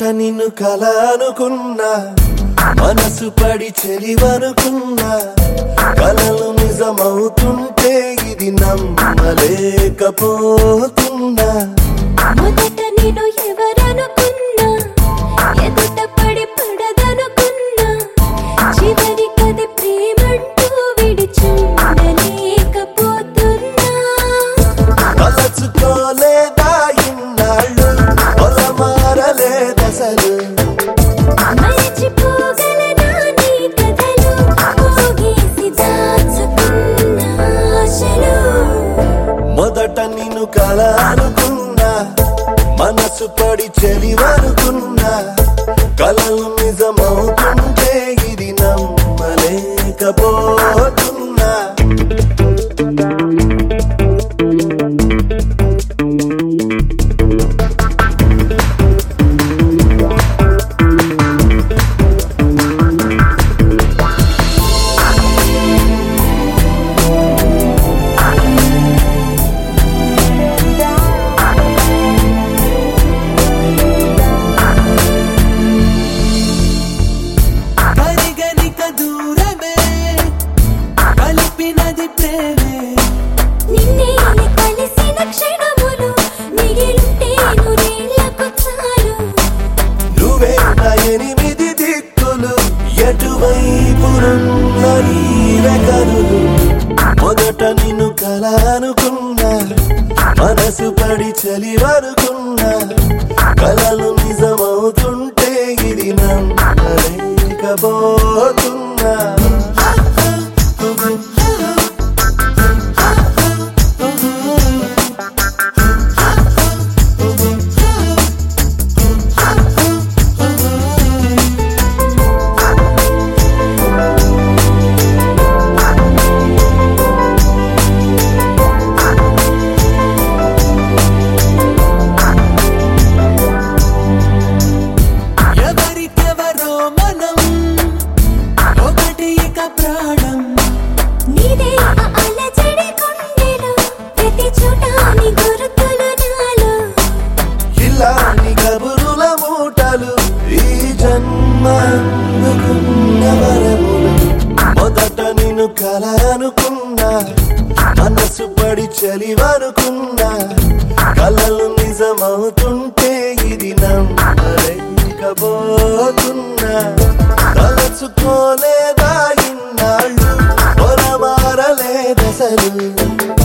నిన్ను కల అనుకున్నా మనసు పడి చెలివనుకున్నా కలలు నిజమవుతుంటే ఇది నమ్మలేకపోతున్నా మొదట నేను ఎవరనుకున్నా ఎదుట పడి పడదనుకున్నా చివరి కది ప్రేమంటూ విడిచుండలేకపోతున్నా తలచుకోలేదా ఇన్నాళ్ళు పొలమారలేదసలు మరచిపోగలనా నీ కథలు పోగేసి దాచుకున్న ఆశలు మొదట నిన్ను కల అనుకున్నా మనసు పడి చెలివనుకున్నా కలలు నిజమవుతుంటే ఇది నమ్మలేకపోతున్నా పరిగణిక దూరమే కలిపినది ప్రేమే నిన్నే కలిసిన క్షణములు మిగిలుంటే నూరేళ్లకు చాలు నువ్వే నా ఎనిమిది దిక్కులు ఎటువైపునున్న నీవే కనులు మొదట నిన్ను కల అనుకున్నా మనసు పడి చలివనుకున్నా కలలు నిజమవుతుంటే ఇది నమ్మలేకపోతున్నా ఎవరికెవరో మనం ఒకటి ఇక ప్రాణం నీదే ఆ అలజడి గుండెలో ప్రతి చోట నీ గుర్తులు నాలో ఇలాంటి కబురుల మూటలు ఈ జన్మ అందుకున్న వరములు మొదట నిన్ను కల అనుకున్నా మనసు పడి చలివనుకున్నా కలలు నిజమవుతుంటే ఇది నమ్మలేకపోతున్నా తలచుకోలేదా ఇన్నాళ్ళు పొరమారలేదసలు